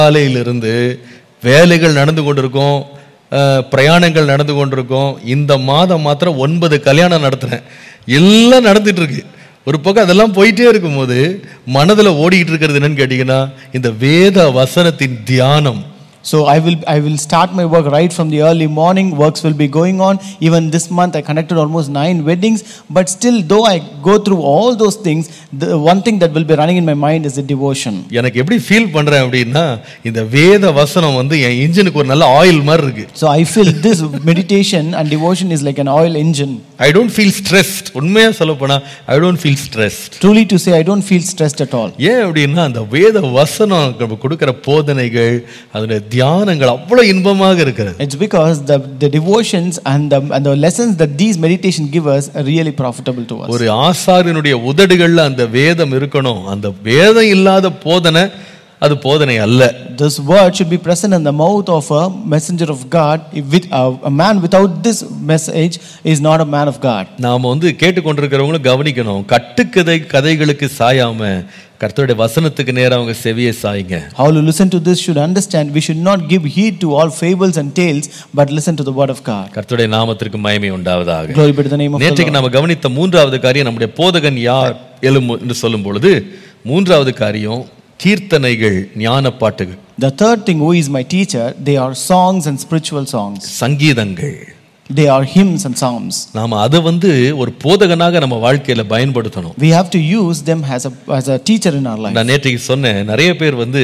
காலையிலிருந்து வேலைகள் நடந்து கொண்டிருக்கும் அஹ், பிரயாணங்கள் நடந்து கொண்டிருக்கும் இந்த மாதம் மாத்திரம் ஒன்பது கல்யாணம் நடத்துறேன் எல்லாம் நடந்துட்டு இருக்கு ஒரு பக்கம் அதெல்லாம் போயிட்டே இருக்கும்போது மனதில் ஓடிக்கிட்டு இருக்கிறது என்னன்னு கேட்டிங்கன்னா இந்த வேத வசனத்தின் தியானம் So I will I will start my work right from the early morning. Works will be going on. Even this month I conducted almost nine weddings. But still, though I go through all those things, the one thing that will be running in my mind is the devotion. எனக்கு எப்படி feel பண்றேன் அப்படின்னா இந்த வேத வசனம் வந்து என் இன்ஜினுக்கு ஒரு நல்ல ஆயில் மாதிரி இருக்கு So I feel this meditation and devotion is like an oil engine. I don't feel stressed உண்மையா சொல்ல போனா I don't feel stressed Truly to say, I don't feel stressed at all. ஏன் அப்படின்னா அந்த வேத வசனம் நம்ம கொடுக்கிற போதனைகள் அதனுடைய தியானங்கள் அவ்வளவு இன்பமாக இருக்கிறது It's because the, the devotions and the, and the lessons that these meditation give us are really profitable to us. ஒரு ஆசாரியனுடைய உதடுகள்ல அந்த வேதம் இருக்கணும் அந்த வேதம் இல்லாத போதனை அது போதனை அல்ல This word should be present in the mouth of a messenger of God. If with, uh, a man without this message is not a man of God. நாம வந்து கேட்டுக்கொண்டிருக்கிறவங்களும் கவனிக்கணும் கட்டுக்கதை கதைகளுக்கு சாயாம கர்த்தருடைய வசனத்துக்கு நேரா அவங்க செவியை சாயுங்க How to listen to this should understand we should not give heed to all fables and tales, but listen to the word of God. கர்த்தருடைய நாமத்திற்கு மகிமை உண்டாவதாக Glory be to the name of the நேற்றைக்கு Lord. நாம கவனித்த மூன்றாவது காரியம் நம்முடைய போதகன் யார் எழும் என்று சொல்லும் பொழுது மூன்றாவது காரியம் கீர்த்தனைகள் ஞான பாட்டுகள் The third thing, who is my teacher, they are songs and spiritual songs. சங்கீதங்கள் They are hymns and psalms. நாம அதை வந்து ஒரு போதகனாக நம்ம வாழ்க்கையில பயன்படுத்தணும் We have to use them as a, as a teacher in our life. நான் நேற்றைக்கு சொன்னேன் நிறைய பேர் வந்து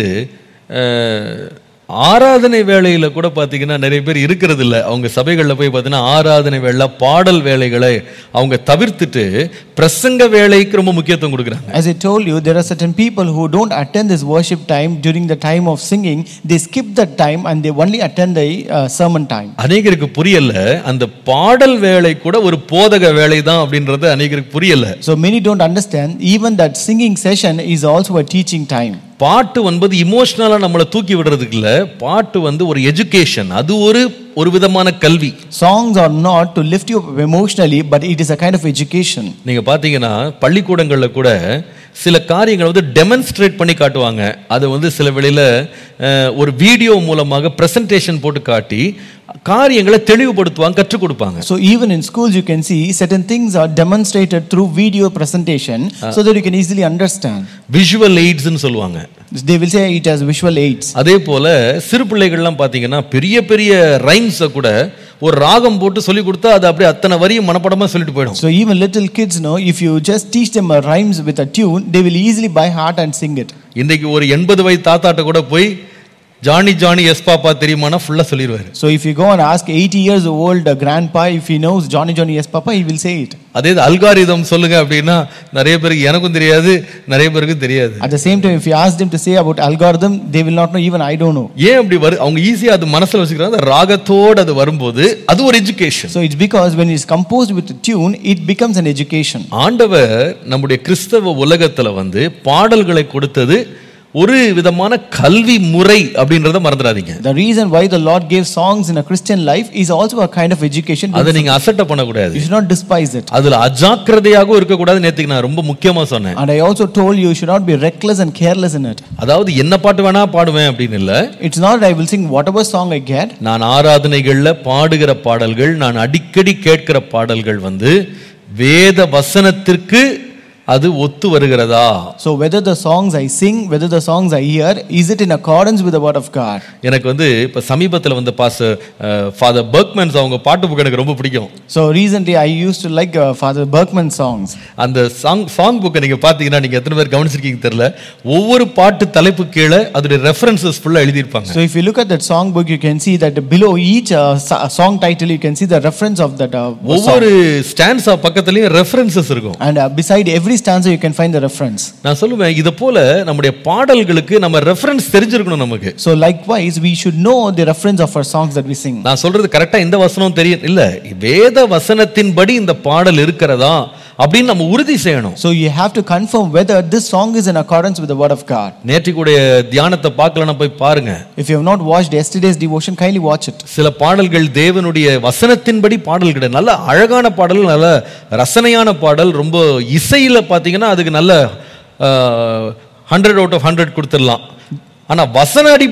அஹ், ஆராதனை வேலையில கூட பார்த்தீங்கன்னா நிறைய பேர் இருக்கிறது இல்ல அவங்க சபைகளில் போய் பார்த்தீங்கன்னா ஆராதனை வேலை பாடல் வேலைகளை அவங்க தவிர்த்துட்டு பிரசங்க வேலைக்கு ரொம்ப முக்கியத்துவம் கொடுக்குறாங்க As I told you, there are certain people who don't attend this worship time during the time of singing. They skip that time and they only attend the uh, sermon time. அநேகருக்கு புரியல அந்த பாடல் வேலை கூட ஒரு போதக வேலை தான் அப்படின்றது அநேகருக்கு புரியல So many don't understand. Even that singing session is also a teaching time. பாட்டு என்பது இமோஷனலா நம்மளை தூக்கி விடுறதுக்கு இல்ல பாட்டு வந்து ஒரு எஜுகேஷன் அது ஒரு ஒரு விதமான கல்வி Songs are not to lift you up emotionally, but it is a kind of education. நீங்க பாத்தீங்கன்னா பள்ளிக்கூடங்கள்ல கூட சில காரியங்களை வந்து டெமான்ஸ்ட்ரேட் பண்ணி காட்டுவாங்க அது வந்து சில வேளையில அஹ், ஒரு வீடியோ மூலமாக பிரசன்டேஷன் போட்டு காட்டி காரியங்களை தெளிவுபடுத்துவாங்க கற்றுக் கொடுப்பாங்க So even in schools, you can see certain things are demonstrated through video presentation, so that you can easily understand. Visual எய்ட்ஸ்னு சொல்லுவாங்க They will say it as visual aids. அதே போல சிறு பிள்ளைகள்லாம் பார்த்தீங்கன்னா பெரிய பெரிய ரைம்ஸை கூட ஒரு ராகம் போட்டு சொல்லி கொடுத்தா அது அப்படியே அத்தனை வரியும் மனப்படமா சொல்லிட்டு போயிடும் So even little kids know if you just teach them a rhymes with a tune, they will easily by heart and sing it. இன்னைக்கு ஒரு எண்பது வயது தாத்தாட்ட கூட போய் ஜானி ஜானி எஸ் பாப்பா தெரியுமானா ஃபுல்லா சொல்லிடுவாரு So if you go and ask 80 years old uh, grandpa if he knows Johnny Johnny yes papa, he will say it. அதே algorithm சொல்லுங்க அப்படின்னா நிறைய பேருக்கு எனக்கும் தெரியாது நிறைய பேருக்கு தெரியாது At the same time, if you ask them to say about algorithm, they will not know. Even I don't know. ஏன் அப்படி வரு அவங்க ஈஸியா அது மனசுல வச்சுக்கிறாங்க அந்த ராகத்தோடு அது வரும்போது அது ஒரு education So it's because when it's composed with a tune, it becomes an education. ஆண்டவர் நம்முடைய கிறிஸ்தவ உலகத்துல வந்து பாடல்களை கொடுத்தது ஒரு விதமான கல்வி முறை அப்படின்றத மறந்துடாதீங்க The reason why the Lord gave songs in a Christian life is also a kind of education. அதை நீங்க அசட்டை பண்ணக்கூடாது You should not despise it. அதுல அஜாக்கிரதையாகவும் இருக்கக்கூடாது நேத்துக்கு நான் ரொம்ப முக்கியமா சொன்னேன் And I also told you, you should not be reckless and careless in it. அதாவது என்ன பாட்டு வேணா பாடுவேன் அப்படின்னு இல்ல It's not that I will sing whatever song I get. நான் ஆராதனைகள்ல பாடுகிற பாடல்கள் நான் அடிக்கடி கேட்கிற பாடல்கள் வந்து வேத வசனத்திற்கு அது ஒத்து வருகிறதா So whether the songs I sing, whether the songs I hear, is it in accordance with the word of God? எனக்கு வந்து இப்ப சமீபத்துல வந்து பாஸ் ஃபாதர் பர்க்மன்ஸ் அவங்க பாட்டு புக் எனக்கு ரொம்ப பிடிக்கும் So recently I used to like uh, Father Berkman's songs. அந்த சாங் சாங் புக்கை நீங்க பாத்தீங்கன்னா நீங்க எத்தனை பேர் கவனிச்சிருக்கீங்க தெரியல ஒவ்வொரு பாட்டு தலைப்பு கீழே அதோட ரெஃபரன்சஸ் ஃபுல்லா எழுதியிருப்பாங்க So if you look at that song book, you can see that below each uh, so- song title, you can see the reference of that uh, song. ஒவ்வொரு ஸ்டான்ஸா பக்கத்துலயும் ரெஃபரன்சஸ் இருக்கும் And uh, beside every stanza, you can find the reference. நான் சொல்லுவேன் இதை போல நம்முடைய பாடல்களுக்கு நம்ம ரெஃபரன்ஸ் தெரிஞ்சிருக்கணும் நமக்கு So likewise, we should know the reference of our songs that we sing. நான் சொல்றது கரெக்டா இந்த வசனம் தெரியும் இல்ல வேத வசனத்தின்படி இந்த பாடல் இருக்கிறதா அப்படின்னு நம்ம உறுதி செய்யணும் So you have to confirm whether this song is in accordance with the word of God. நேற்றுக்குடைய தியானத்தை பார்க்கலன்னா போய் பாருங்க If you have not watched yesterday's devotion, kindly watch it. சில பாடல்கள் தேவனுடைய வசனத்தின்படி பாடல் கிடையாது நல்ல அழகான பாடல் நல்ல ரசனையான பாடல் ரொம்ப இசையில பார்த்தீங்கன்னா அதுக்கு நல்ல ஹண்ட்ரட் அவுட் ஆஃப் ஹண்ட்ரட் கொடுத்துடலாம் ஆனா வசன அடி